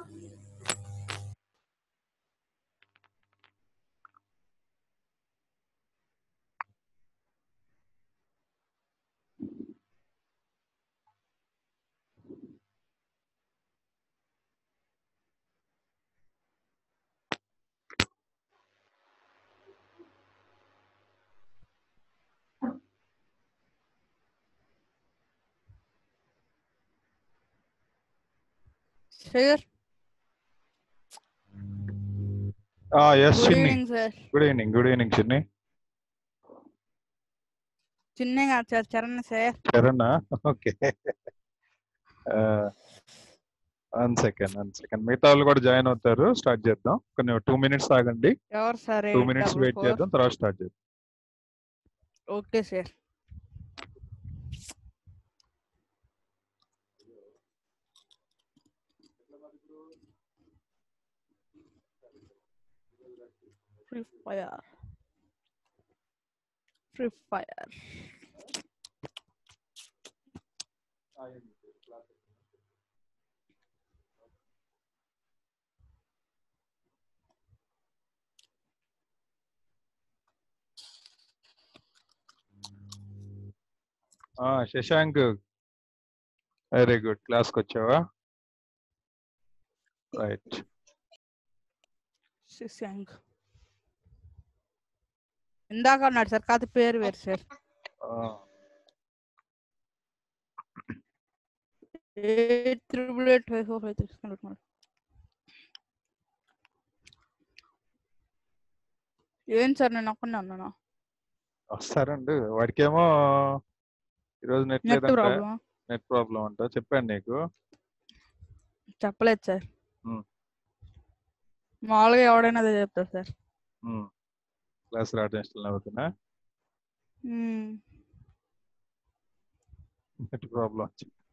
Sir yes good Chinni evening sir good evening good evening Chinni చిన్నగా sir Charan sir Charan okay one second one second మిగతా వాళ్ళు కూడా join అవుతారు start చేద్దాం కొన్ని టూ మినిట్స్ ఆగండి ఎవరు సార్ టూ మినిట్స్ వెయిట్ చేద్దాం తర్వాత స్టార్ట్ చేద్దాం okay sir free fire free fire ఆ, శశాంక్ వెరీ గుడ్ క్లాస్కి వచ్చావా రైట్ శశాంక్ ఇందాక అన్నాడు సార్ కాదు పేరు వేరు sir eight triple eight five four five తీసుకున్నాడు ఏం సార్ నేను ఒక్కనే ఉన్నాను వస్తారండి వాడికేమో ఈరోజు నెట్ నెట్ లేదంట ప్రాబ్లమ్ నెట్ ప్రాబ్లం అంట చెప్పాను నీకు చెప్పలేదు సార్ Hmm. మామూలుగా ఎవడైనా అదే చెప్తారు సార్ క్లాస్ రావడం ఇష్టం అవుతున్నా Hmm. నెట్ ప్రాబ్లం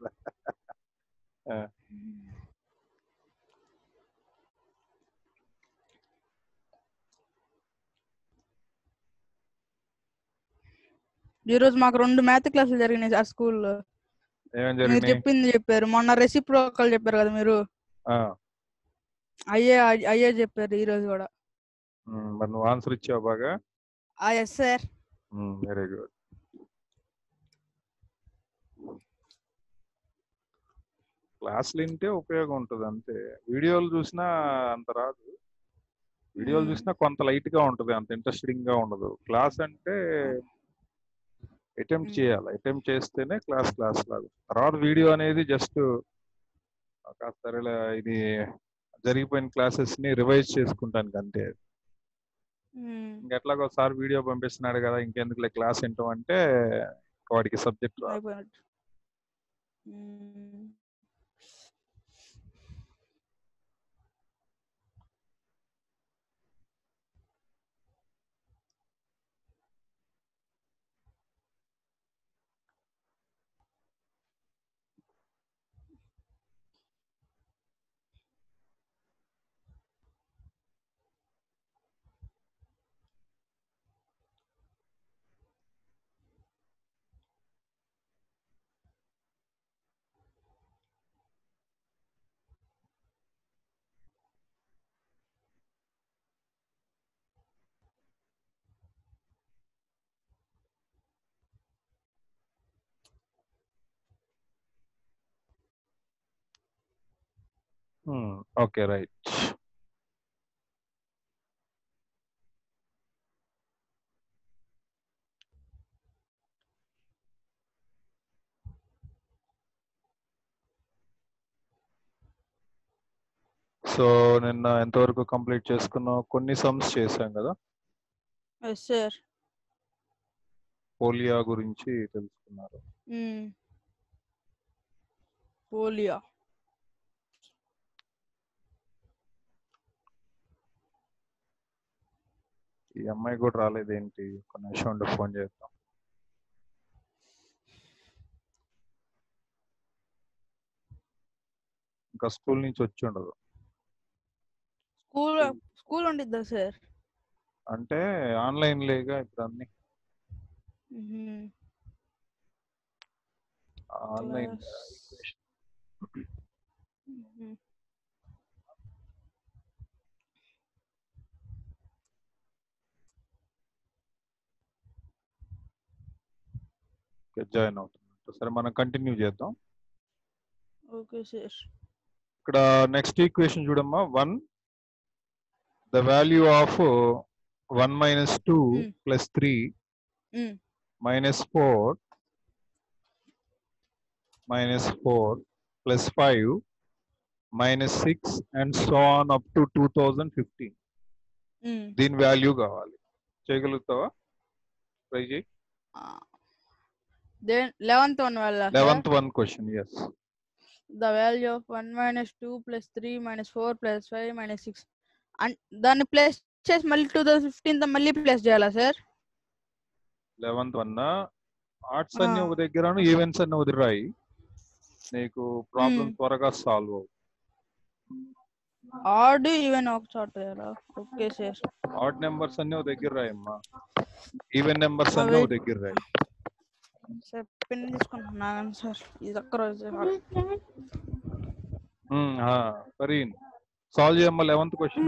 ఈ రోజు మాకు రెండు మ్యాథ్ క్లాసులు జరిగినాయి సార్ స్కూల్లో ఏమేం మీరు జరిగినాయి చెప్పింది చెప్పారు మొన్న రెసిప్రోకల్ చెప్పారు కదా మీరు ఆ, అయ్యే అయ్యే చెప్పారు ఈ రోజు కూడా ఉమ్, మరి నువ్వు ఆన్సర్ ఇచ్చావు బాగా ఆ ఎస్ సార్ వెరీ గుడ్ క్లాసులు వింటే ఉపయోగం ఉంటుంది అంతే వీడియోలు చూసినా అంత రాదు వీడియోలు మ్మ్. చూసినా కొంత లైట్ గా ఉంటుంది అంత ఇంట్రెస్టింగ్ గా ఉండదు క్లాస్ అంటే అటెంప్ట్ మ్మ్. చేయాలి అటెంప్ట్ చేస్తేనే క్లాస్ క్లాస్ లాగా తర్వాత వీడియో అనేది జస్ట్ కాస్త సరేలే ఇది జరిగిపోయిన క్లాసెస్ ని రివైజ్ చేసుకుంటానికి అంతే Hmm. ఇంకెట్లాగో ఒకసారి వీడియో పంపిస్తున్నాడు కదా ఇంకెందుకులే క్లాస్ వింటాం అంటే వాడికి సబ్జెక్ట్ రాదు అయిపోయినట్టు Hmm. ఓకే రైట్ సో నిన్న ఎంతవరకు కంప్లీట్ చేసుకున్నావు కొన్ని సమ్స్ చేశాం కదా ఎస్ సార్ పోలియా గురించి తెలుసుకున్నారు పోలియో ఈ అమ్మాయి కూడా రాలేదేంటి ఒక నిమిషం ఉండి ఫోన్ చేద్దాం ఇంకా స్కూల్ నుంచి వచ్చి ఉండదు స్కూల్ స్కూల్ ఉండిద్దా సార్ అంటే ఆన్లైన్ లేగా ఇప్పుడు అన్ని ఆన్లైన్ Class. ఓకే జాయిన్ అవుతున్నట్టు సరే మనం కంటిన్యూ చేద్దాం ఓకే సార్ ఇక్కడ నెక్స్ట్ ఈక్వేషన్ చూడమ్మా one the value of one minus two Hmm. Plus three minus four minus four plus five minus six and so on up to two thousand fifteen దీని value కావాలి చేయగలుగుతావా try చేయి then eleventh one వల్ల eleventh one question yes the value of one minus two plus three minus four plus five minus six and దాన్ని place చేసి మళ్ళీ two thousand fifteen మళ్ళీ place చేయాలా సార్ లెవెన్త్ వన్ ఆర్ట్స్ అన్ని ఆ. ఒక దగ్గర ఈవెంట్స్ అన్ని వదిలిరాయి నీకు ప్రాబ్లం Hmm. త్వరగా సాల్వ్ అవు ఆడ్ ఈవెన్ ఒక చోట చేయాలా ఓకే సార్ ఆడ్ నెంబర్స్ అన్ని ఒక దగ్గర రాయమ్మా ఈవెన్ నెంబర్స్ అన్ని ఒక అవే. దగ్గర రాయి సార్ పెన్ తీసుకుంటున్నాను సార్ ఇది ఒక్క రోజు కరీన్ సాల్వ్ చేయమ్మా eleventh question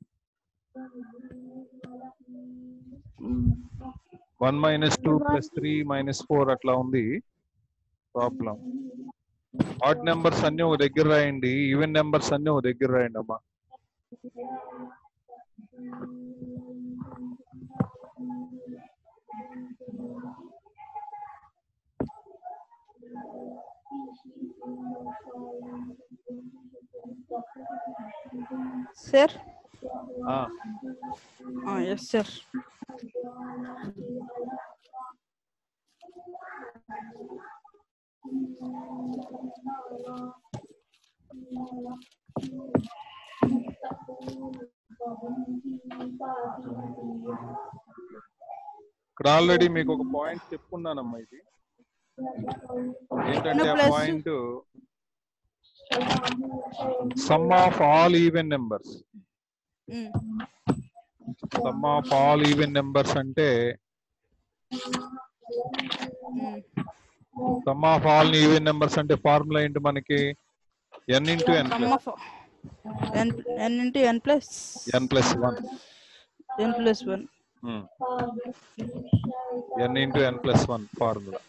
one minus two plus three minus four అట్లా ఉంది ప్రాబ్లం ఆడ్ నెంబర్స్ అన్ని ఒక దగ్గర రాయండి ఈవెన్ నెంబర్స్ అన్ని ఒక దగ్గర రాయండి అమ్మా సార్ ఆ, ఎస్ సార్ ఇక్కడ ఆల్రెడీ మీకు ఒక పాయింట్ చెప్పుకున్నానమ్మా ఇది ఏంటంటే ఆ plus- point sum of all even numbers sum of all even numbers అంటే sum of all even numbers అంటే ఫార్ములా ఏంటి మనకి N into N sum plus of N N into N plus N plus one N plus one N into N plus one formula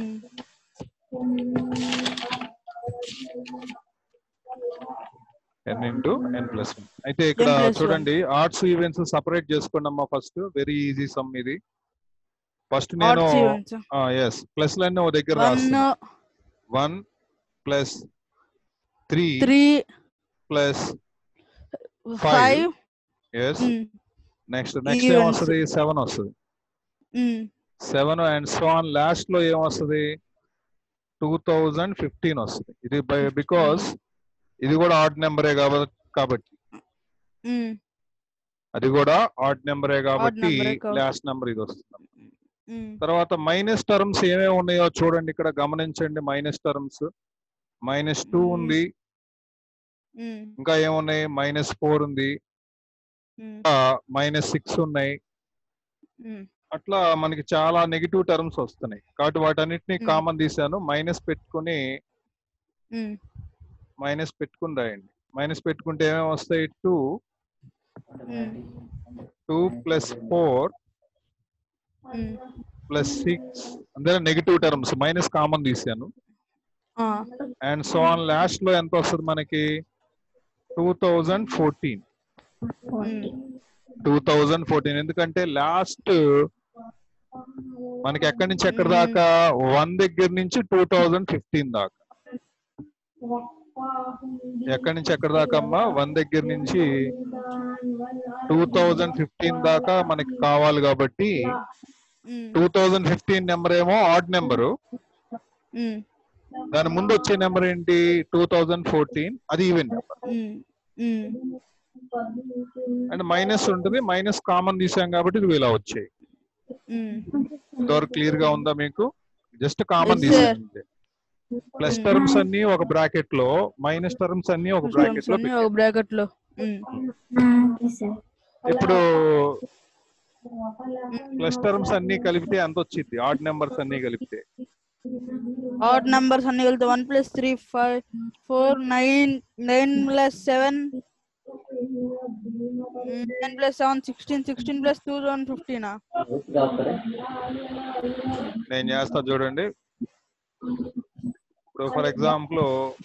N into N plus one అయితే ఇక్కడ N plus one. చూడండి odds evens separate చేసుకోండి అమ్మా first very easy sum ఇది first నేను yes plus లన్నీ ఒక దగ్గర వన్ రాస్తున్నా one plus three three plus five yes next next ఏం Events. వస్తుంది సెవెన్ వస్తుంది seven and so on last లో ఏం వస్తుంది టూ థౌజండ్ ఫిఫ్టీన్ వస్తుంది ఇది బికాస్ ఇది కూడా ఆడ్ నెంబరే కాబట్టి కాబట్టి అది కూడా ఆడ్ నెంబరే కాబట్టి number ఏ కాబట్టి. లాస్ట్ నెంబర్ ఇది వస్తుంది తర్వాత మైనస్ టర్మ్స్ ఏమేమి ఉన్నాయో చూడండి ఇక్కడ గమనించండి minus terms minus two Mm. ఉంది ఇంకా ఏమున్నాయి మైనస్ ఫోర్ ఉంది మైనస్ సిక్స్ ఉన్నాయి అట్లా మనకి చాలా నెగిటివ్ టర్మ్స్ వస్తున్నాయి కాబట్టి వాటన్నిటిని Mm. కామన్ తీసాను మైనస్ పెట్టుకుని మైనస్ పెట్టుకుని రాయండి మైనస్ పెట్టుకుంటే ఏమేమి వస్తాయి two two plus four plus six అందరూ నెగిటివ్ టర్మ్స్ మైనస్ కామన్ తీసాను అండ్ సో ఆన్ లాస్ట్ లో ఎంత వస్తుంది మనకి two thousand fourteen two thousand fourteen ఎందుకంటే లాస్ట్ మనకి ఎక్కడి నుంచి ఎక్కడి దాకా వన్ దగ్గర నుంచి టూ థౌజండ్ ఫిఫ్టీన్ దాకా ఎక్కడి నుంచి ఎక్కడి దాకా అమ్మా వన్ దగ్గర నుంచి టూ థౌజండ్ ఫిఫ్టీన్ దాకా మనకి కావాలి కాబట్టి టూ థౌజండ్ ఫిఫ్టీన్ నెంబర్ ఏమో ఆడ్ నెంబరు దాని ముందు వచ్చే నెంబర్ ఏంటి టూ థౌజండ్ ఫోర్టీన్ అది ఈవెన్ నెంబర్ అండ్ మైనస్ ఉంటుంది మైనస్ కామన్ తీసాం కాబట్టి ఇది ఇలా వచ్చాయి ఇంతవరకు క్లియర్ గా ఉందా మీకు జస్ట్ కామన్ Yes, sir. తీసాను ప్లస్ టర్మ్స్ అన్ని ఒక బ్రాకెట్ లో మైనస్ టర్మ్స్ అన్ని ఒక బ్రాకెట్ లో ఒక బ్రాకెట్ లో ఇప్పుడు ప్లస్ టర్మ్స్ అన్ని కలిపితే ఎంత వచ్చింది ఆడ్ నెంబర్స్ అన్ని కలిపితే ఆడ్ నంబర్స్ అన్ని కలిపితే one plus three five four nine nine plus seven nine plus seven sixteen sixteen plus two thousand ఫిఫ్టీనా నేను చేస్తా చూడండి ఇప్పుడు for example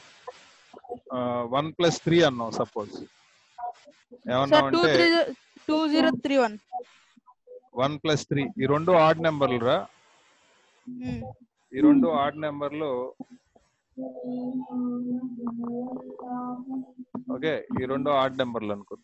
one plus three అన్నాం సపోజ్ ఏమన్నా సార్ టూ అంటే three two zero three one one plus three ఈ రెండు ఆడ్ నెంబర్లు రా ఈ రెండు ఆడ్ నెంబర్లు ఓకే ఈ రెండు ఆడ్ నెంబర్లు అనుకో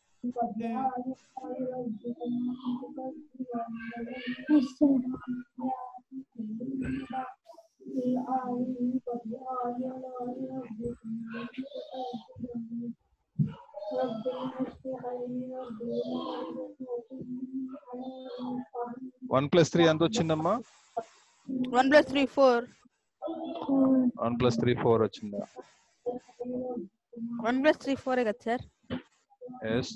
వన్ ప్లస్ త్రీ ఎంత వచ్చిందమ్మా one plus three four one plus three four వచ్చిందా వన్ ప్లస్ త్రీ ఫోరే కదా sir yes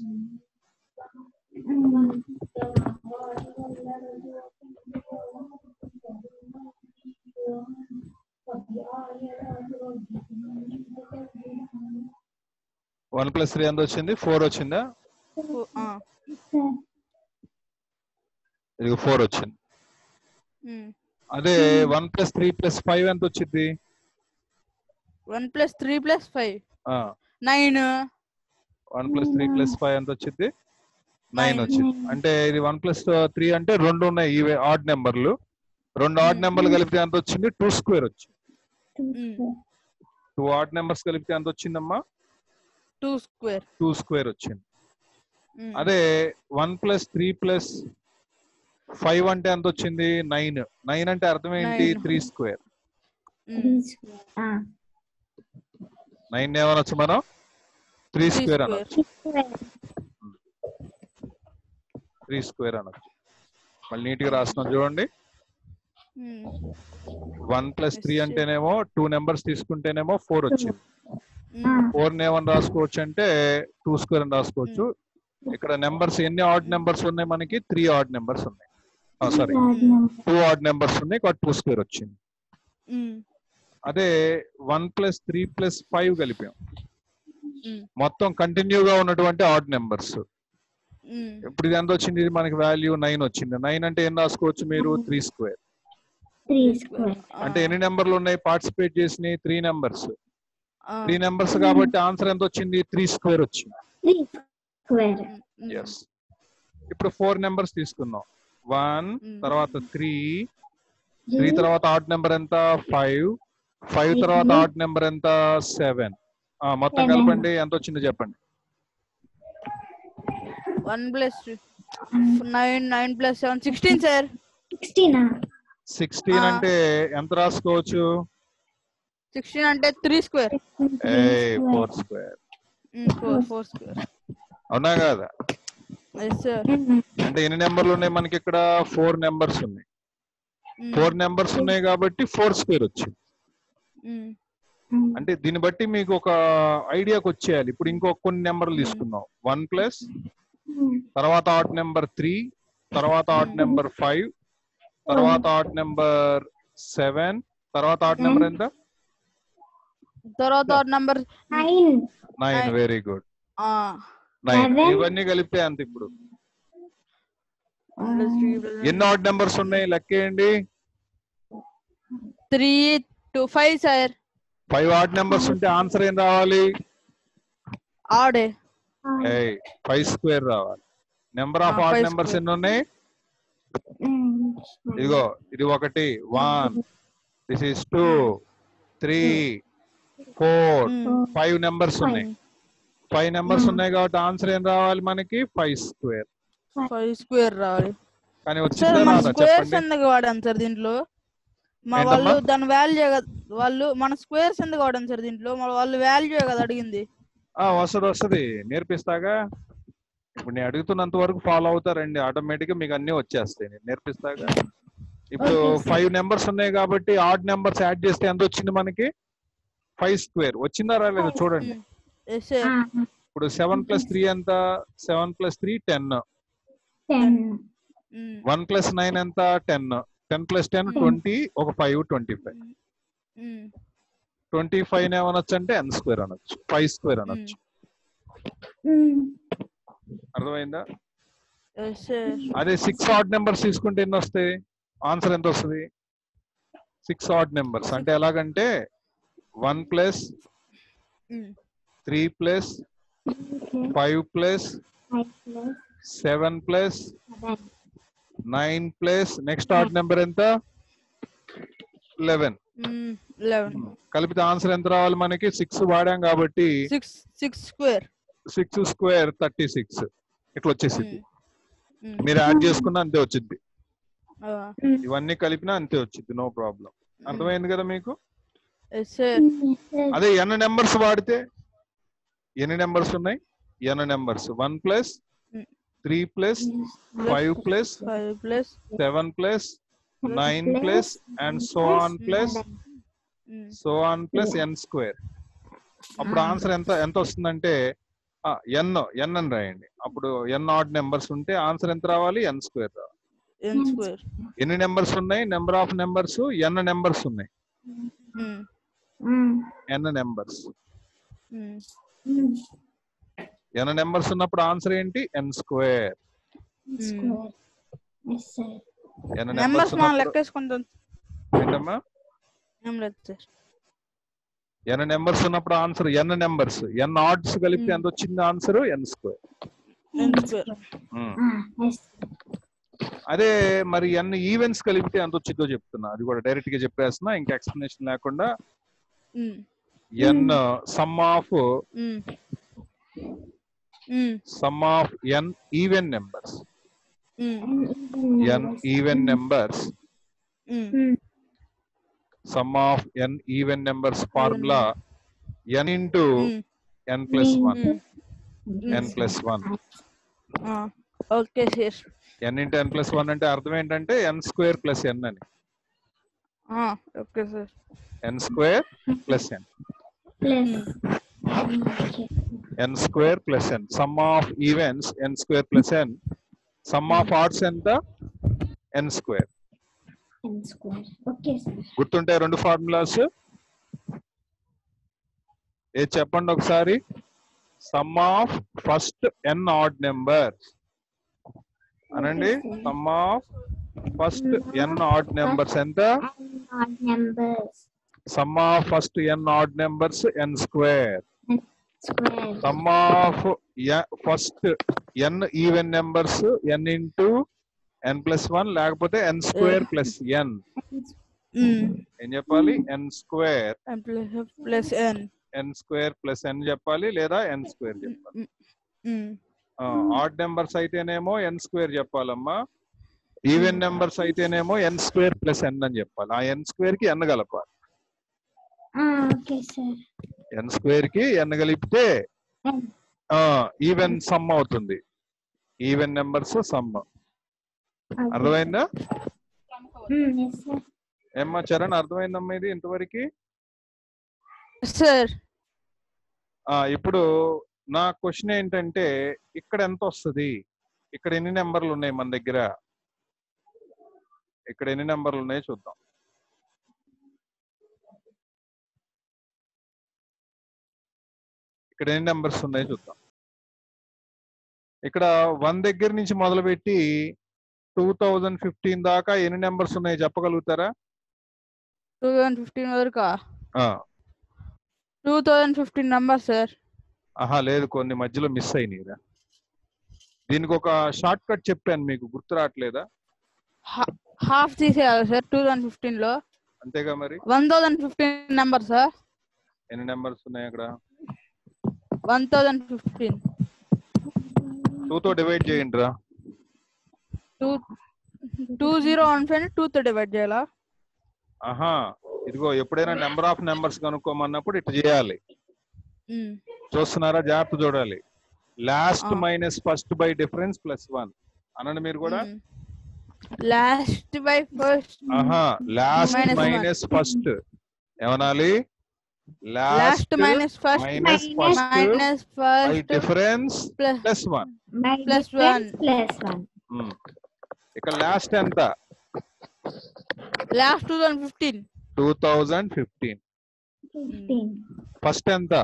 one plus three ఎంత వచ్చింది ఫోర్ వచ్చిందా ఇది ఫోర్ వచ్చింది అదే one plus three plus five ఎంత వచ్చింది one plus three plus five nine one plus three plus five ఎంత వచ్చింది నైన్ Nine. వచ్చింది అంటే ఇది వన్ ప్లస్ త్రీ అంటే రెండు ఉన్నాయి ఇవే ఆడ్ నెంబర్లు రెండు ఆడ్ Hmm. నెంబర్లు కలిపితే ఎంత వచ్చింది టూ స్క్వేర్ వచ్చింది టూ ఆడ్ నెంబర్స్ కలిపితే ఎంత వచ్చిందమ్మా టూ స్క్వేర్ టూ స్క్వేర్ వచ్చింది అదే one plus three plus five అంటే ఎంత వచ్చింది నైన్ నైన్ అంటే అర్థం ఏంటి Nine. త్రీ స్క్వేర్ నైన్ ఏమనొచ్చు మనం త్రీ స్క్వేర్ అనొచ్చు త్రీ స్క్వేర్ అనొచ్చు మళ్ళీ నీట్ గా రాస్తున్నాం చూడండి వన్ ప్లస్ త్రీ Yes, అంటేనేమో టూ నెంబర్స్ తీసుకుంటేనేమో ఫోర్ వచ్చింది ఫోర్ ఏమని రాసుకోవచ్చు అంటే టూ స్క్వేర్ అని రాసుకోవచ్చు ఇక్కడ నెంబర్స్ ఎన్ని ఆడ్ నెంబర్స్ ఉన్నాయి మనకి త్రీ ఆడ్ నెంబర్స్ ఉన్నాయి సారీ టూ ఆడ్ నెంబర్స్ ఉన్నాయి ఇక్కడ టూ స్క్వేర్ వచ్చింది అదే one plus three plus five కలిపాం మొత్తం కంటిన్యూగా ఉన్నటువంటి ఆడ్ నెంబర్స్ ఇప్పుడు ఇది ఎంత వచ్చింది ఇది మనకి వాల్యూ నైన్ వచ్చింది నైన్ అంటే ఏం రాసుకోవచ్చు మీరు త్రీ స్క్వేర్ అంటే ఎన్ని నెంబర్లు ఉన్నాయి పార్టిసిపేట్ చేసినాయి త్రీ నెంబర్స్ త్రీ నెంబర్స్ కాబట్టి ఆన్సర్ ఎంత వచ్చింది త్రీ స్క్వేర్ వచ్చింది ఎస్ ఇప్పుడు ఫోర్ నెంబర్స్ తీసుకుందాం వన్ తర్వాత త్రీ త్రీ తర్వాత ఆడ్ నెంబర్ ఎంత ఫైవ్ ఫైవ్ తర్వాత ఆడ్ నెంబర్ ఎంత సెవెన్ మొత్తం Seven. కలపండి ఎంత వచ్చిందో చెప్పండి one plus nine nine plus seven sixteen sir sixteen ఆ. అంటే ఎంత రాసుకోవచ్చు సిక్స్టీన్ అంటే త్రీ స్క్వేర్ ఏ four square four four square అవునా కదా ఎస్ సార్ అంటే ఎన్ని నెంబర్లు ఉన్నాయి మనకి ఇక్కడ ఫోర్ నెంబర్స్ ఉన్నాయి ఫోర్ నెంబర్స్ ఉన్నాయి కాబట్టి ఫోర్ స్క్వేర్ వచ్చింది అంటే దీన్ని బట్టి మీకు ఒక ఐడియాకి వచ్చేయాలి ఇప్పుడు ఇంకొక కొన్ని నెంబర్లు తీసుకుందాం వన్ ప్లస్ తర్వాత ఆడ్ నెంబర్ త్రీ తర్వాత ఆడ్ నెంబర్ ఫైవ్ తర్వాత ఆడ్ నెంబర్ సెవెన్ తర్వాత ఆడ్ నెంబర్ ఎంత తర్వాత number nine Nine. Very good nine Seven. ఇవన్నీ కలిపితే అంత ఇప్పుడు ఎన్ని ఆడ్ నెంబర్స్ ఉన్నాయి లెక్కేయండి three two five sir five odd numbers ఉంటే ఆన్సర్ ఏం రావాలి ఆడే ఫైవ్ స్క్వేర్ రావాలి number of Ah, odd five numbers square. ఎన్ని ఉన్నాయి ఇదిగో ఇది ఒకటి one this is two three four five numbers ఉన్నాయి ఫైవ్ నెంబర్స్ Hmm. ఉన్నాయి కాబట్టి ఆన్సర్ ఏం రావాలి మనకి ఫైవ్ స్క్వేర్ ఫైవ్ స్క్వేర్ రావాలి కానీ సార్ వచ్చిందా మన రాదా స్క్వేర్స్ చెప్పండి ఎందుకు వాడాం సార్ దీంట్లో మా ఏంటమ్మా? వాళ్ళు దాని వాల్యూ వాళ్ళు మన స్క్వేర్స్ ఎందుకు వాడాం సార్ దీంట్లో మన వాళ్ళు వాల్యూ కదా అడిగింది ఆ వస్తుంది వస్తుంది నేర్పిస్తాగా ఇప్పుడు నేను అడుగుతున్నంత వరకు ఫాలో అవుతారండి ఆటోమేటిక్ గా మీకు అన్ని వచ్చేస్తాయి నేను నేర్పిస్తాగా ఇప్పుడు Okay, sir. ఫైవ్ నెంబర్స్ ఉన్నాయి కాబట్టి ఆడ్ నెంబర్స్ యాడ్ చేస్తే ఎంత వచ్చింది మనకి ఫైవ్ స్క్వేర్ వచ్చిందా రాలేదు చూడండి ఎస్ సార్ ఇప్పుడు సెవెన్ ప్లస్ త్రీ ఎంత seven plus three ten one plus nine ఎంత ten ten plus ten Hmm. Twenty ఒక five twenty five twenty five ఏమనొచ్చు అంటే ఎన్ స్క్వేర్ అనొచ్చు ఫైవ్ స్క్వేర్ అనొచ్చు అర్థమైందా ఎస్ సార్ అదే సిక్స్ ఆడ్ నెంబర్స్ తీసుకుంటే ఎన్ని వస్తాయి ఆన్సర్ ఎంత వస్తుంది సిక్స్ ఆడ్ నెంబర్స్ అంటే ఎలాగంటే one plus three plus five plus seven plus nine plus next odd number ఎంత లెవెన్ లెవెన్ కలిపితే ఆన్సర్ ఎంత రావాలి మనకి సిక్స్ వాడాం కాబట్టి six six square six square thirty six ఇట్లా వచ్చేసింది మీరు యాడ్ చేసుకున్న అంతే వచ్చింది ఇవన్నీ కలిపినా అంతే వచ్చింది నో ప్రాబ్లం అర్థమైంది కదా మీకు సార్ అదే ఎన్ నెంబర్స్ వాడితే ఎన్ని నెంబర్స్ ఉన్నాయి N numbers one plus Mm. Three plus five plus five plus seven plus nine plus and so on plus so on plus N square అప్పుడు ఆన్సర్ ఎంత ఎంత వస్తుందంటే ఎన్ ఎన్ అని రాయండి అప్పుడు ఎన్ ఆడ్ నెంబర్స్ ఉంటే answer ఎంత రావాలి ఎన్ స్క్వేర్ రావాలి ఎన్ స్క్వేర్ ఎన్ని నెంబర్స్ ఉన్నాయి number of numbers N numbers ఉన్నాయి ఎన్ నెంబర్స్ ఎన్ నెంబర్స్ ఉన్నప్పుడు ఆన్సర్ ఏంటి N square N numbers numbers మనం లెక్కేసుకుంటాం ఏంటమ్మా ఏం లేదు సార్ ఎన్ నెంబర్స్ ఉన్నప్పుడు answer N numbers N odds కలిపితే Hmm. ఎంత వచ్చింది ఆన్సర్ ఎన్ స్క్వేర్ ఎన్ స్క్వేర్ అదే మరి ఎన్ ఈవెంట్స్ కలిపితే ఎంత వచ్చిందో చెప్తున్నా అది కూడా డైరెక్ట్ గా చెప్పేస్తున్నా ఇంకా ఎక్స్ప్లెనేషన్ లేకుండా N sum of sum of N even numbers N even numbers sum of N even numbers formula N into N plus one N plus one okay sir N into N plus one అంటే అర్థం ఏంటంటే N square plus N అని okay sir N square plus N N square plus N sum of evens N square plus N sum of odds ఎంత N square okay sir గుర్తుంటాయి రెండు formulas ఏ చెప్పండి ఒకసారి sum of first N odd number అనండి sum of first N odd numbers ఎంత numbers sum of first N odd numbers N square square sum of first N even numbers N into N plus one లేకపోతే N square plus N ఏం చెప్పాలి N square plus ఎన్ ఎన్ square plus N చెప్పాలి లేదా N square చెప్పాలి odd numbers అయితేనేమో N square చెప్పాలమ్మా even numbers అయితేనేమో N square plus N అని చెప్పాలి ఆ ఎన్ స్క్వేర్ కి ఎన్ కలపాలి ఓకే సార్ ఎన్ స్క్వేర్ కి ఎన్ కలిపితే ఈవెన్ సమ్ అవుతుంది ఈవెన్ నెంబర్స్ సమ్ అర్థమైందా ఎస్ సార్ ఏమ్మా చరణ్ అర్థమైందమ్మా ఇది ఇంతవరకు సార్ ఆ ఇప్పుడు నా క్వశ్చన్ ఏంటంటే ఇక్కడ ఎంత వస్తుంది ఇక్కడ ఎన్ని నెంబర్లు ఉన్నాయి మన దగ్గర ఇక్కడ ఎన్ని నెంబర్లు ఉన్నాయో చూద్దాం ఇక్కడ ఎన్ని నెంబర్స్ ఉన్నాయో చూద్దాం ఇక్కడ వన్ దగ్గర నుంచి మొదలుపెట్టి టూ థౌజండ్ ఫిఫ్టీన్ దాకా ఎన్ని నెంబర్స్ ఉన్నాయో చెప్పగలుగుతారా టూ థౌజండ్ ఫిఫ్టీన్ వరకు ఆ, two thousand fifteen number sir ఆహా లేదు కొన్ని మధ్యలో మిస్ అయినాయిరా దీనికి ఒక షార్ట్ కట్ చెప్పాను మీకు గుర్తు రావట్లేదా హాఫ్ తీసేయాలి సార్ టూ థౌజండ్ ఫిఫ్టీన్ లో అంతేగా మరి one thousand fifteen number sir ఎన్ని నెంబర్స్ ఉన్నాయి అక్కడ వన్ థౌజండ్ ఫిఫ్టీన్ టూ తో డివైడ్ చేయండి రా two two zero one five two తో డివైడ్ చేయాలా ఆహా ఇదిగో ఎప్పుడైనా నెంబర్ ఆఫ్ నెంబర్స్ కనుక్కోమన్నప్పుడు ఇట్లా చేయాలి ఉమ్. చూస్తున్నారా జాగ్రత్త చూడాలి లాస్ట్ ఆ. Minus first by difference plus one అనండి మీరు కూడా ఉమ్. లాస్ట్ బై ఫస్ట్ ఆహా last Minus one. Minus first ఏమనాలి last last minus first minus first minus by first difference plus plus one Plus one. Plus one ఇక్కడ last ఎంత last two thousand fifteen two thousand fifteen fifteen first ఎంత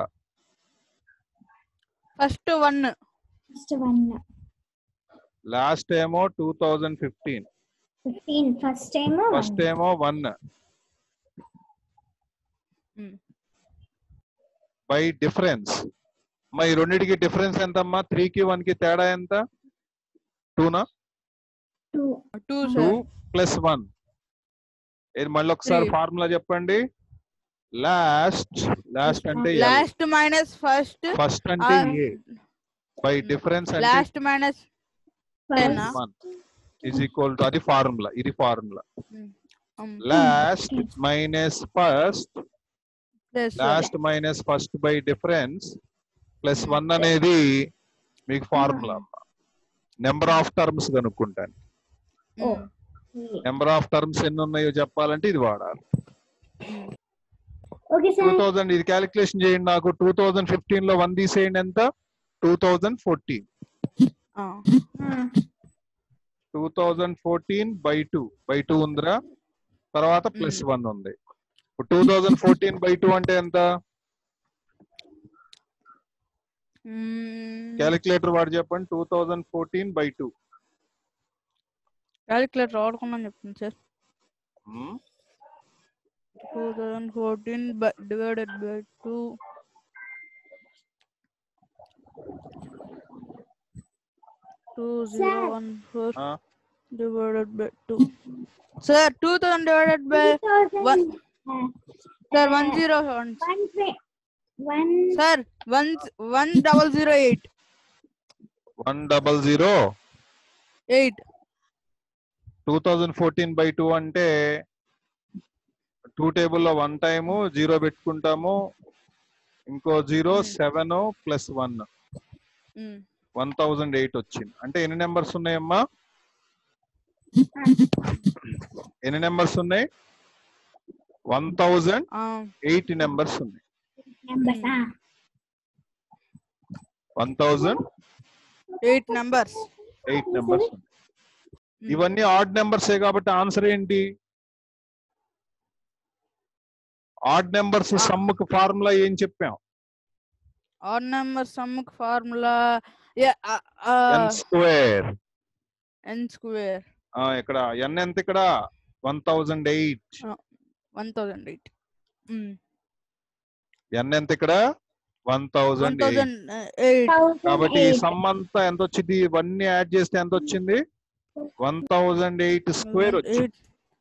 first one first one last ఏమో two thousand fifteen fifteen first ఏమో first ఏమో one Hmm. By difference మా ఈ రెండింటికి difference ఎంతమ్మా త్రీ కి వన్ కి తేడా ఎంత టూనా two two two sir plus one ఇది మళ్ళీ ఒకసారి Three. ఫార్ములా చెప్పండి లాస్ట్ లాస్ట్ అంటే లాస్ట్ మైనస్ ఫస్ట్ ఫస్ట్ అంటే Ah. ఏ బై డిఫరెన్స్ అంటే last minus ten one is equal to అది ఫార్ములా ఇది formula last minus first last minus first by difference plus Hmm. One అనేది మీకు formula number of terms కనుక్కుంటాను number of terms ఎన్ని ఉన్నాయో చెప్పాలంటే ఇది వాడాలి ఓకే టూ సార్ థౌజండ్ ఇది క్యాలిక్యులేషన్ చేయండి నాకు టూ థౌజండ్ ఫిఫ్టీన్ లో వన్ తీసేయండి ఎంత two thousand fourteen two thousand fourteen by two by two ఉందిరా తర్వాత ప్లస్ వన్ ఉంది two thousand fourteen by two అంటే ఎంత క్యాలిక్యులేటర్ వాడు చెప్పండి two thousand fourteen by two calculator వాడుకున్నాను చెప్తాను sir two thousand fourteen divided by two two zero one four Ah. Divided by two sir two thousand divided by one sir one zero one one one sir one one double zero eight one double zero eight two thousand fourteen by two అంటే two టేబుల్లో one time zero పెట్టుకుంటాము ఇంకో zero Hmm. Seven plus one one thousand eight వచ్చింది అంటే ఎన్ని numbers ఉన్నాయమ్మా ఎన్ని numbers ఉన్నాయి వన్ థౌజండ్ ఎయిట్ నెంబర్స్ ఉన్నాయి numbers one thousand eight numbers eight numbers ఉన్నాయి ఇవన్నీ ఆడ్ నెంబర్సే కాబట్టి ఆన్సర్ ఏంటి ఆడ్ నెంబర్స్ Ah. సమ్ముకు ఫార్ములా ఏం చెప్పాం odd number సమ్ముక్ formula n square ఎన్ స్క్వేర్ ఇక్కడ ఎన్ ఎంత ఇక్కడ one thousand eight one thousand eight n ఎంత ఇక్కడ one one thousand eight thousand eight కాబట్టి ఈ సమ్ అంతా ఎంత వచ్చింది ఇవన్నీ యాడ్ చేస్తే ఎంత వచ్చింది వన్ థౌజండ్ ఎయిట్ స్క్వేర్ వచ్చింది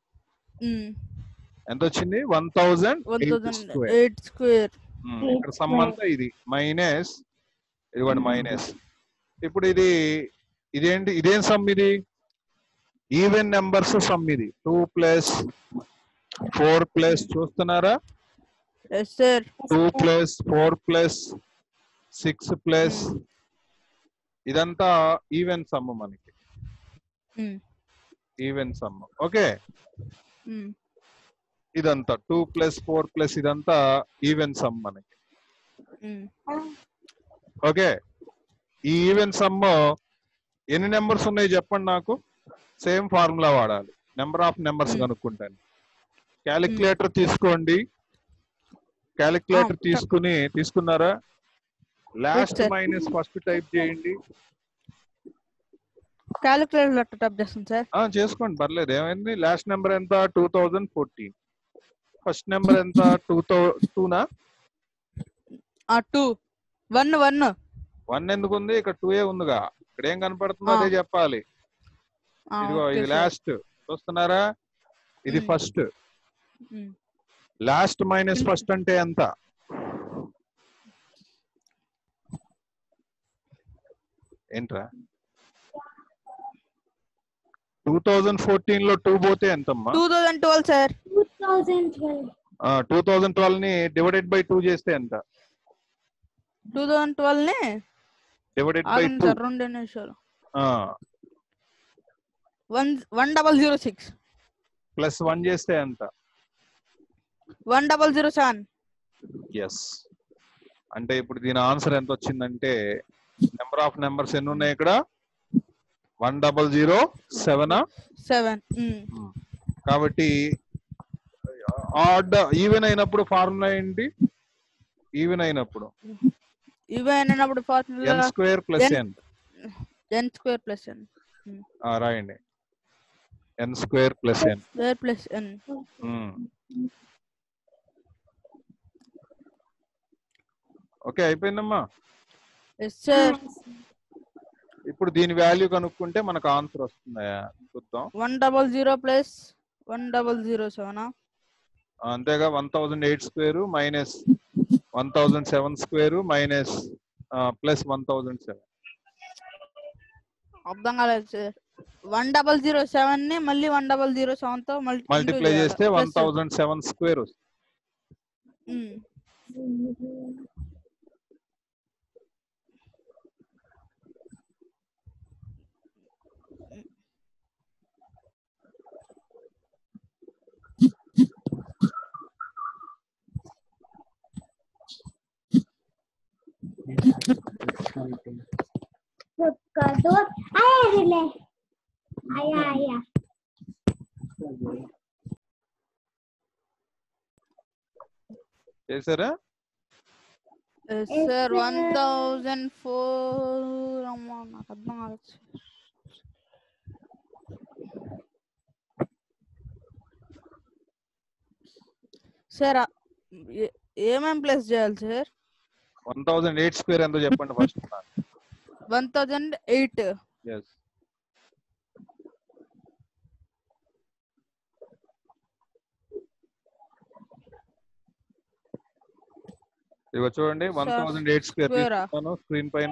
ఎంత వచ్చింది one thousand one eight thousand square eight square ఇక్కడ సమ్ అంతా ఇది మైనస్ ఇదిగోండి Hmm. మైనస్ ఇప్పుడు ఇది ఇదేంటి ఇదేం సమ్ ఇది ఈవెన్ నెంబర్స్ సమ్ ఇది టూ ప్లస్ ఫోర్ ప్లస్ చూస్తున్నారా yes sir two plus four plus six plus ఇదంతా ఈవెన్ సమ్ మనకి ఈవెన్ సమ్ ఓకే ఇదంతా టూ ప్లస్ ఫోర్ ప్లస్ ఇదంతా ఈవెన్ సమ్ మనకి ఓకే ఈ ఈవెన్ సమ్ ఎన్ని నెంబర్స్ ఉన్నాయి చెప్పండి నాకు సేమ్ ఫార్ములా వాడాలి నెంబర్ ఆఫ్ నెంబర్స్ Hmm. కనుక్కుంటాను క్యాలిక్యులేటర్ తీసుకోండి క్యాలిక్యులేటర్ Ah, తీసుకుని తీసుకున్నారా last sir. Minus first type చేయండి క్యాలిక్యులేటర్ టైప్ చేస్తాను సార్ ఆ చేసుకోండి పర్లేదు ఏమైంది లాస్ట్ నెంబర్ ఎంత two thousand fourteen first number ఎంత టూ థౌ టూనా టూ వన్ వన్ వన్ ఎందుకు ఉంది ఇక్కడ టూ ఏ ఉందిగా ఇక్కడ ఏం కనపడుతుందో Ah. అదే చెప్పాలి ఇదిగో ఇది లాస్ట్ చూస్తున్నారా ఇది Hmm. First last minus Hmm. First అంటే ఎంత ఏంట్రా టూ థౌజండ్ ఫోర్టీన్ లో టూ పోతే ఎంతమ్మా two thousand twelve sir two thousand twelve two thousand twelve ని డివైడెడ్ బై టూ చేస్తే ఎంత టూ థౌసండ్ ట్వెల్వ్ ని డివైడెడ్ బై ఆగండి టూ సార్ రెండు నిమిషాలు one one double zero six plus one చేస్తే ఎంత one double zero seven yes అంటే ఇప్పుడు దీని ఆన్సర్ ఎంత వచ్చిందంటే నెంబర్ ఆఫ్ నెంబర్స్ ఎన్ని ఉన్నాయి ఇక్కడ one double zero seven seven కాబట్టి ఆడ్ ఈవెన్ అయినప్పుడు ఫార్ములా ఏంటి ఈవెన్ అయినప్పుడు ఇవే అయినప్పుడు n formula square plus N- n ఎన్ స్క్వేర్ ప్లస్ ఎన్ రాయండి ఎన్ స్క్వేర్ ప్లస్ ఎన్ స్క్వేర్ ప్లస్ ఎన్ ఓకే అయిపోయిందమ్మా ఎస్ సార్ ఇప్పుడు దీని వాల్యూ కనుక్కుంటే మనకు ఆన్సర్ వస్తుందా చూద్దాం one double zero plus one double zero సెవెనా అంతేగా one thousand eight square minus one thousand seven square minus plus one thousand seven అర్థం కాలేదు sir one double zero seven ని మళ్ళీ వన్ డబల్ జీరో సెవెన్ తో multiply చేస్తే one thousand seven square వస్తుంది Pescador. Aia, Rile. Aia, aia. చేశారా sir one thousand four అమ్మా నాకు అర్థం కాలేదు sir. సార్ ఆ- ఏ- ఏమేం ప్లస్ చేయాలి sir one thousand eight square ఎంతో చెప్పండి first one thousand eight yes ఇగో చూడండి one Sir, thousand eight square square ఆ? తీసుకున్నాను స్క్రీన్ పైన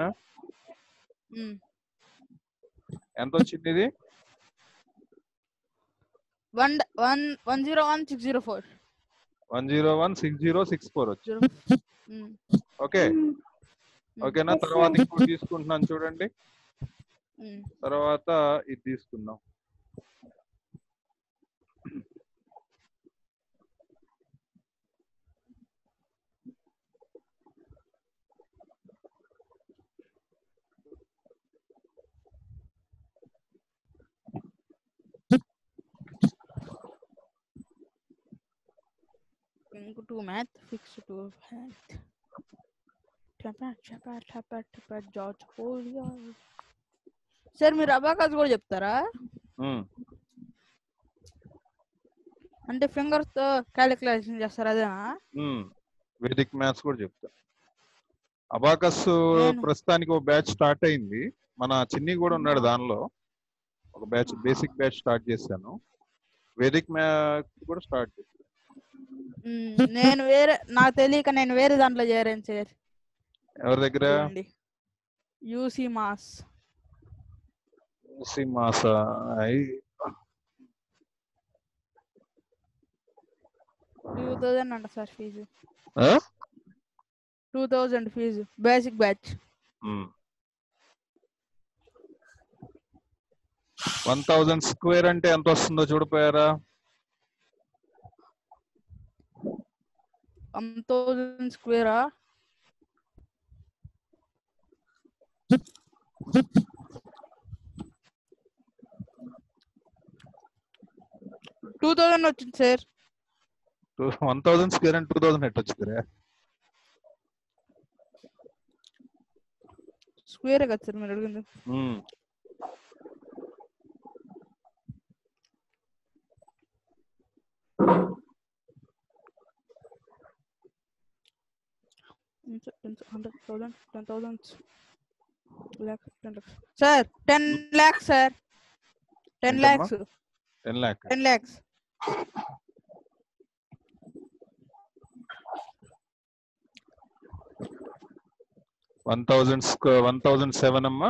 ఎంత వచ్చింది ఇది one one one zero one six zero four one zero one six zero six four వచ్చి జీరో ఓకే ఓకేనా Yes, తర్వాత sir. ఇంకోటి తీసుకుంటున్నాను చూడండి తర్వాత ఇది తీసుకుందాం ఇంకో two math fix two math టపా టపా టపా టపా జార్జ్ హోలియా సార్ మీరు అబాకాస్ కూడా చెప్తారా ఉమ్. అంటే ఫింగర్స్ తో క్యాలిక్యులేషన్ చేస్తారు అదేనా ఉమ్. వేదిక్ మ్యాథ్స్ కూడా చెప్తా అబాకస్ నేను- ప్రస్తుతానికి ఒక బ్యాచ్ స్టార్ట్ అయింది మన చిన్ని కూడా ఉన్నాడు దానిలో ఒక బ్యాచ్ బేసిక్ బ్యాచ్ స్టార్ట్ చేశాను వేదిక్ మ్యాథ్స్ కూడా స్టార్ట్ చేశాను మ్మ్. నేను వేరే నాకు తెలియక నేను వేరే దాంట్లో చేరాను సార్ ఎవరి దగ్గర యూసీ మాస్ మాస టూ థౌజండ్ అంట sir fee two thousand fee basic batch one thousand square అంటే ఎంత వస్తుందో చూడిపోయారా వన్ థౌజండ్ స్క్వేరా టూ థౌజండ్ వచ్చింది సార్ వన్ థౌజండ్ స్క్వేర్ అంటే టూ థౌజండ్ ఎట్ వచ్చిందిరా స్క్వేర్ కదా సార్ మీరు అడిగింది um. Hundred thousand ten thousand lakhs ten lakhs sir ten lakhs sir ten ఎంతమ్మా? Lakhs ten lakh ten lakhs one thousand one thousand seven అమ్మా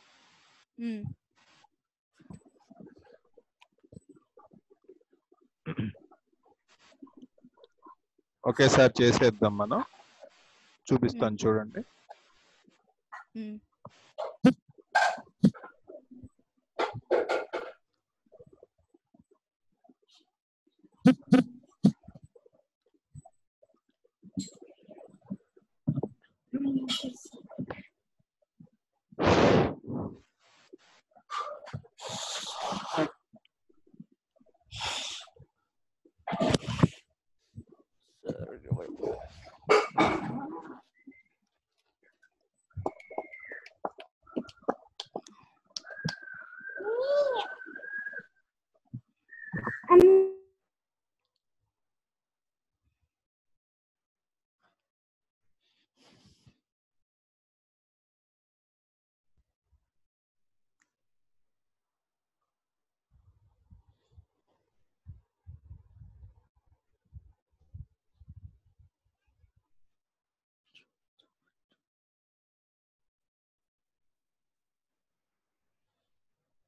ఒకేసారి చేసేద్దాం మనం చూపిస్తాను చూడండి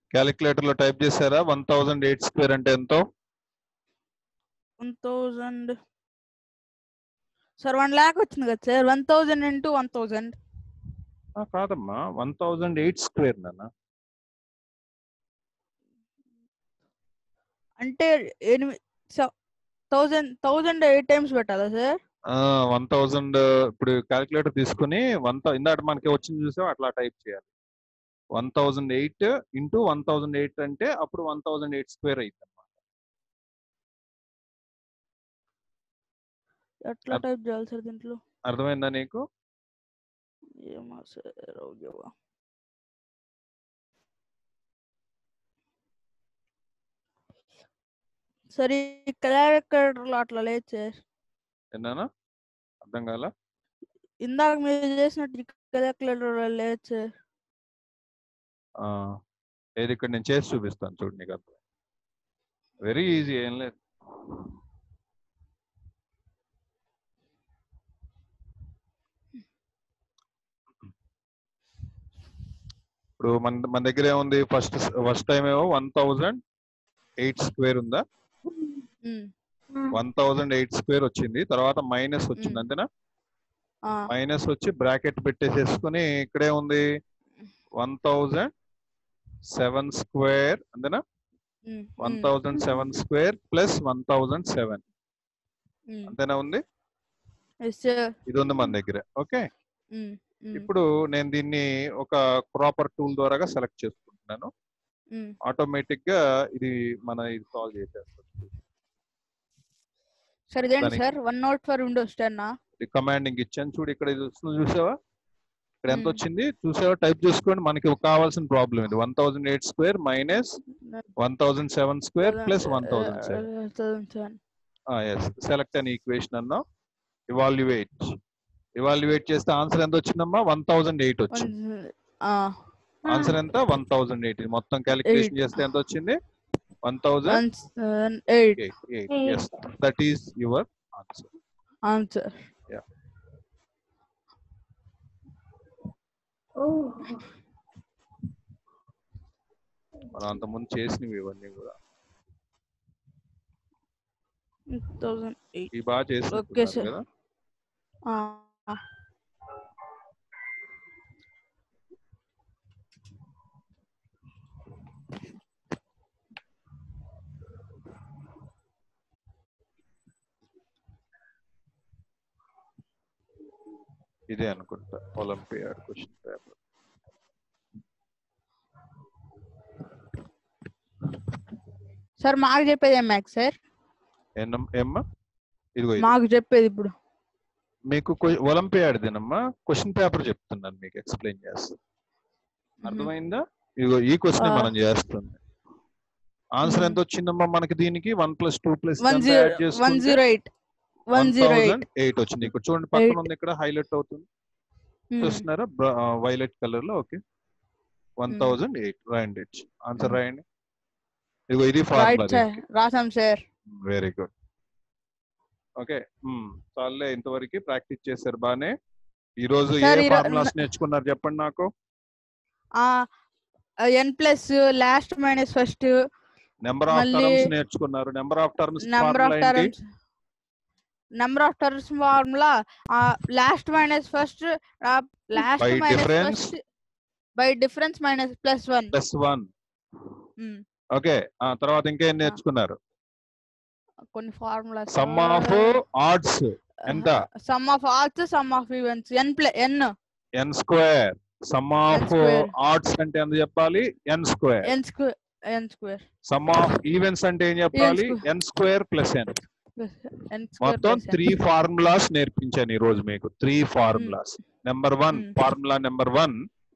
క్యాలిక్యులేటర్ లో టైప్ చేశారా వన్ థౌసండ్ ఎయిట్ స్క్వేర్ అంటే ఎంతో one thousand sir one lakh వచ్చింది కదా sir one thousand into one thousand ఆ, కాదమ్మా వన్ థౌసండ్ ఎయిట్ స్క్వేర్ నాన్న అంటే ఎనిమిది థౌజండ్ థౌజండ్ ఎయిట్ టైమ్స్ పెట్టాలా సార్ వన్ థౌసండ్ ఇప్పుడు క్యాలిక్యులేటర్ తీసుకుని వన్ ఇందాక మనకి వచ్చింది చూసావు అట్లా టైప్ చేయాలి one thousand eight into one thousand eight అంటే అప్పుడు వన్ థౌసండ్ ఎయిట్ స్క్వేర్ అయింది అన్నమాట ఎట్లా అప్- టైప్ చేయాలి సార్ దీంట్లో అర్థమైందా నీకు ఏమో సార్ ఓకేవా సరే క్యారెక్టర్లో అట్లా లేదు సార్ ఏనానా అర్థం కాల ఇందాక మీరు చేసినట్టు క్యాలిక్యులేటర్ లేదు సార్ ఆ, ఏది ఇక్కడ నేను చేసి చూపిస్తాను చూడు నీకు అర్థం వెరీ ఈజీ ఏం లేదు ఇప్పుడు మన మన దగ్గర ఏముంది ఫస్ట్ ఫస్ట్ టైం ఏమో వన్ థౌజండ్ ఎయిట్ స్క్వేర్ ఉందా um, one thousand eight square వచ్చింది తర్వాత మైనస్ వచ్చింది మ్. అంతేనా ఆ, మైనస్ వచ్చి బ్రాకెట్ పెట్టేసేసుకుని ఇక్కడే ఉంది వన్ థౌజండ్ సెవెన్ స్క్వేర్ అంతేనా um, one um, thousand seven square plus one thousand seven um. అంతేనా ఉంది Yes, sir. ఇది ఉంది మన దగ్గర ఓకే ఉమ్, ఉమ్, ఇప్పుడు నేను దీన్ని ఒక క్రాపర్ టూల్ ద్వారా సెలెక్ట్ చేసుకుంటున్నాను ఉమ్. ఆటోమేటిక్ గా ఇది మన ఇది సాల్వ్ చేసేస్తుంది సార్ ఇదేంటి దానికి- sir OneNote for Windows ten ఇది కమాండింగ్ ఇచ్చాను చూడు ఇక్కడ ఇది వస్తుంది చూసావా ఇక్కడ ఎంత మ్. వచ్చింది చూసావా టైప్ చేసుకోండి మనకి కావాల్సిన ప్రాబ్లం ఇది one thousand eight square minus one thousand seven square plus one thousand seven seven yes select అని ఈక్వేషన్ అన్నాం ఇవాల్యుయేట్ ఇవాల్యుయేట్ చేస్తే ఆన్సర్ ఎంత వచ్చిందమ్మా వన్ థౌసండ్ ఎయిట్ వచ్చింది ఆన్సర్ ఎంత వన్ థౌసండ్ ఎయిట్ మొత్తం క్యాలిక్యులేషన్ Eight. చేస్తే ఎంత వచ్చింది one thousand one seven eight eight eight Eight. Yes that is your answer answer Oh. మనం అంతకుముందు చేసినవి ఇవన్నీ కూడా థౌసండ్ ఎయిట్ ఇవి బాగా Okay, చేసి sir. కదా ఇదే అనుకుంటా ఒలింపియాడ్ క్వశ్చన్ పేపర్ సార్ మాకు చెప్పేది ఏం మ్యాక్స్ సార్ ఏం ఏమ్మా ఇదిగో ఇది. మాకు చెప్పేది ఇప్పుడు మీకు ఒలింపియాడ్ దినమ్మా క్వశ్చన్ పేపర్ చెప్తున్నాను మీకు ఎక్స్ప్లెయిన్ చేస్తాను అర్థమైందా ఇదిగో ఈ క్వశ్చన్ ఆ. మనం చేస్తుంది ఆన్సర్ మ్మ్. ఎంత వచ్చిందమ్మా మనకి దీనికి one plus two plus one zero one zero eight one zero eight eight వచ్చింది ఇక్కడ చూడండి పక్కన Eight. ఉంది ఇక్కడ హైలైట్ అవుతుంది చూస్తున్నారా వైలెట్ కలర్ లో okay one Hmm. Thousand eight రాయండి ఆన్సర్ Hmm. రాయండి ఇదిగో ఇది రైట్ ఫార్ములా సార్ రాసాం సార్ వెరీ గుడ్ ఓకే చాలే ఇంతవరకు ప్రాక్టీస్ చేశారు బానే ఈ రోజు ఏ Sir, ఈ రో- ఫార్ములాస్ నేర్చుకున్నారు చెప్పండి నాకు n plus last minus first number of మళ్ళీ- టర్మ్స్ నేర్చుకున్నారు number of terms number of formula ఏంటి terms number of terms formula last minus first last By minus difference. First by difference minus plus one plus one okay తర్వాత ఇంకేం నేర్చుకున్నారు కొన్ని formulas sum of odds ఎంత sum of ఆల్స్ sum of evens n plus N N square sum of square. Odds అంటే ఎంత చెప్పాలి N square N square N square sum of evens అంటే ఏం చెప్పాలి square. ఎన్ స్క్వేర్ ప్లస్ ఎన్ n మొత్తం three formulas నేర్పించాను ఈ రోజు మీకు three formulas number one Mm. Formula number one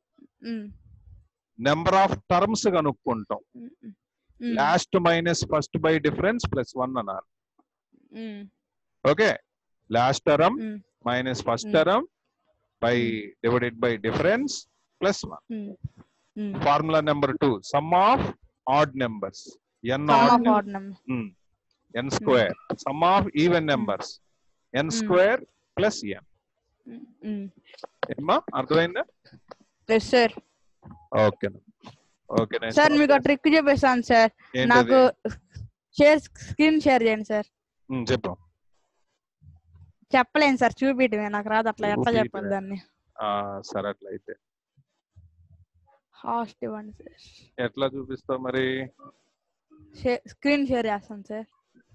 number of terms కనుక్కుంటాం last minus first by difference plus one అన్నారు okay last term minus first Mm. Term by divided by difference plus one formula number two sum of odd numbers n sum odd of odd number N square sum of even numbers n Mm. Square plus n ఏమ్మా అర్థమైందా yes sir okay okay nice sir మీకు trick చెప్పేస్తాను sir నాకు share screen share చేయండి sir చెప్పు చెప్పలేను sir చూపిటమే నాకు రాదు అట్లా ఎట్లా చూపియటమే. చెప్పాలి దాన్ని ఆ, సరే అట్లా అయితే హాస్ట్ ఇవ్వండి సార్ ఎట్లా చూపిస్తావు మరి స్క్రీన్ షేర్ చేస్తాను సార్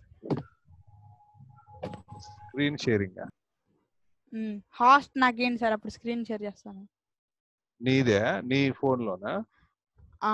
స్క్రీన్ షేరింగ్ హాస్ట్ నాకేంటి సార్ అప్పుడు స్క్రీన్ షేర్ చేస్తాను నీదే నీ ఫోన్ లోనా ఆ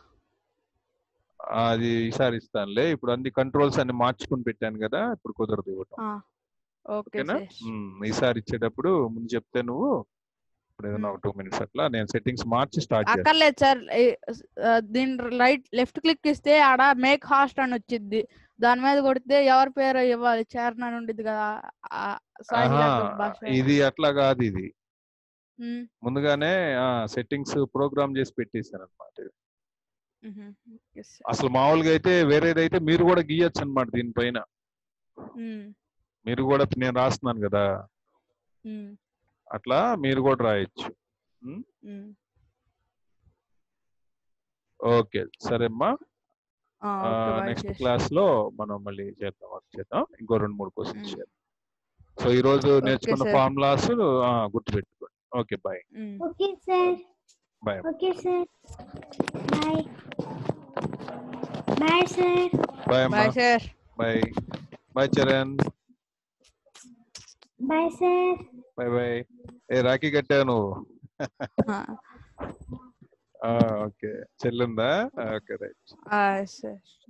అది ఈసారి ఇస్తానులే ఇప్పుడు అన్ని కంట్రోల్స్ అన్ని మార్చుకుని పెట్టాను కదా ఇప్పుడు కుదరదు ఇవ్వటం ఆ, ఓకే ఓకేనా సార్ ఉమ్, ఈసారి ఇచ్చేటప్పుడు ముందు చెప్తే నువ్వు ఇప్పుడు ఏదైనా మ్మ్. ఒక టూ మినిట్స్ అట్లా నేను సెట్టింగ్స్ మార్చి స్టార్ట్ చేస్తాను అక్కర్లేదు సార్ ఈ- ఆ, దీని రైట్ లెఫ్ట్ క్లిక్ ఇస్తే ఆడ మేక్ హాస్ట్ అని వచ్చింది దాని మీద కొడితే ఎవరి పేరు ఇవ్వాలి చరణ్ అని ఉండిద్ది కదా ఆ, సాయి ఆహా, ల్యాప్టాప్ భాష ఇది అట్లా కాదు ఇది ఉమ్, ముందుగానే సెట్టింగ్స్ ప్రోగ్రామ్ చేసి పెట్టేశాను అనమాట ఉహు, ఓకే సార్. అసలు మామూలుగా అయితే వేరేదైతే మీరు కూడా గీయొచ్చు అనమాట దీనిపైన ఉమ్, మీరు కూడా నేను రాస్తున్నాను కదా ఉమ్, అట్లా మీరు కూడా రాయొచ్చు ఉమ్. ఓకే సరే అమ్మా ఆ, okay bye next sir. Class లో మనం మళ్ళీ చేద్దాం వర్క్ చేద్దాం ఇంకో రెండు మూడు క్వశ్చన్స్ మ్మ్. చేద్దాం సో ఈ రోజు నేర్చుకున్న sir. ఫార్ములాస్ గుర్తుపెట్టుకోండి okay bye um. Okay sir bye okay sir bye bye sir bye అమ్మా bye sir bye bye Charan bye sir bye bye ఏ రాఖీ కట్టావు నువ్వు ఆ, ఓకే చెల్లుందా ఓకే రైట్ ఆ, సార్